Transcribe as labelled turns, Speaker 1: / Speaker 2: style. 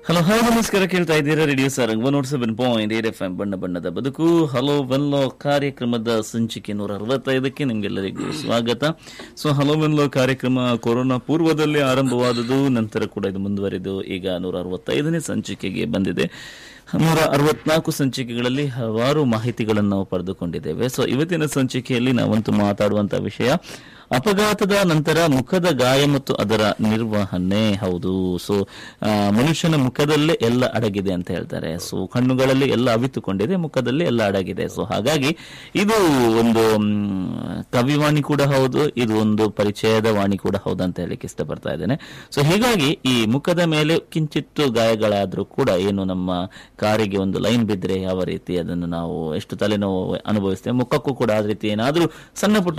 Speaker 1: hello hi ನಮಸ್ಕಾರ ಕೇಳ್ತಾ ಇದ್ದೀರಾ radio Sarang one nought seven point eight F M ಬಣ್ಣ ಬಣ್ಣದ ಬದುಕು ಹಲೋ ವೆನ್ಲೋ ಕಾರ್ಯಕ್ರಮದ ಸಂಚಿಕೆ ನೂರ ಅರವತ್ತೈದಕ್ಕೆ ನಿಮ್ಗೆಲ್ಲರಿಗೂ ಸ್ವಾಗತ ಸೊ ಹಲೋ ವೆನ್ಲೋ ಕಾರ್ಯಕ್ರಮ ಕೊರೋನಾ ಪೂರ್ವದಲ್ಲಿ ಆರಂಭವಾದದ್ದು ನಂತರ ಕೂಡ ಇದು ಮುಂದುವರಿದು ಈಗ ನೂರ ಅರವತ್ತೈದನೇ ಸಂಚಿಕೆಗೆ ಬಂದಿದೆ ನೂರ ಅರವತ್ನಾಲ್ಕು ಸಂಚಿಕೆಗಳಲ್ಲಿ ಹಲವಾರು ಮಾಹಿತಿಗಳನ್ನು ನಾವು ಪಡೆದುಕೊಂಡಿದ್ದೇವೆ ಸೊ ಇವತ್ತಿನ ಸಂಚಿಕೆಯಲ್ಲಿ ನಾವಂತೂ ಮಾತಾಡುವಂತ ವಿಷಯ ಅಪಘಾತದ ನಂತರ ಮುಖದ ಗಾಯ ಮತ್ತು ಅದರ ನಿರ್ವಹಣೆ ಹೌದು ಸೊ ಆ, ಮನುಷ್ಯನ ಮುಖದಲ್ಲೇ ಎಲ್ಲ ಅಡಗಿದೆ ಅಂತ ಹೇಳ್ತಾರೆ ಸೊ ಕಣ್ಣುಗಳಲ್ಲಿ ಎಲ್ಲ ಅವಿತುಕೊಂಡಿದೆ ಮುಖದಲ್ಲಿ ಎಲ್ಲ ಅಡಗಿದೆ ಸೊ ಹಾಗಾಗಿ ಇದು ಒಂದು ಮ್, ಕವಿವಾಣಿ ಕೂಡ ಹೌದು ಇದು ಒಂದು ಪರಿಚಯದ ವಾಣಿ ಕೂಡ ಹೌದು ಅಂತ ಹೇಳಿಕ್ಕೆ ಇಷ್ಟಪಡ್ತಾ ಇದ್ದೇನೆ ಸೊ ಹೀಗಾಗಿ ಈ ಮುಖದ ಮೇಲೆ ಕಿಂಚಿತ್ತು ಗಾಯಗಳಾದ್ರೂ ಕೂಡ ಏನು ನಮ್ಮ ಕಾರಿಗೆ ಒಂದು ಲೈನ್ ಬಿದ್ದರೆ ಯಾವ ರೀತಿ ಅದನ್ನು ನಾವು ಎಷ್ಟು ತಲೆನೋವು ಅನುಭವಿಸ್ತೇವೆ ಮುಖಕ್ಕೂ ಕೂಡ ಆ ರೀತಿ ಏನಾದ್ರೂ ಸಣ್ಣ ಪುಟ್ಟ